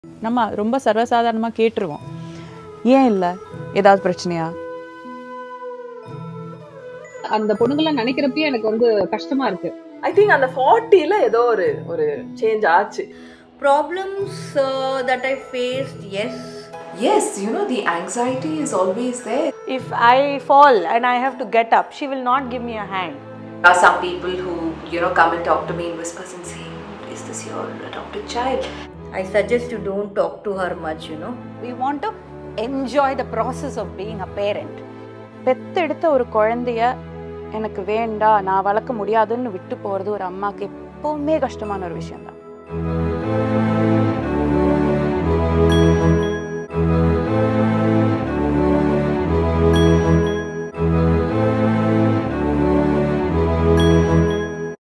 நம்ம ரொம்ப சர்வசாதாரணமாக கேட்டுருவோம் ஏன் இல்லை ஏதாவது பிரச்சனையா அந்த பொண்ணுங்களை நினைக்கிறப்பயே எனக்கு வந்து கஷ்டமா இருக்கு ஐ திங்க் அந்த ஃபார்ட்டில ஏதோ ஒரு ஒரு சேஞ்ச் ஆச்சு Problems uh, that I faced, yes. Yes, you know, the anxiety is always there. If I fall and I have to get up, she will not give me a hand. There are some people who, you know, come and talk to me in whispers and say, Is this your adopted child? I suggest you don't talk to her much, you know. We want to enjoy the process of being a parent. பெத்தெடுத்த ஒரு குழந்தைய எனக்கு வேண்டாம் நான் வளர்க்க முடியாதுன்னு விட்டு போகிறது ஒரு அம்மாவுக்கு எப்பவுமே கஷ்டமான ஒரு விஷயம்தான்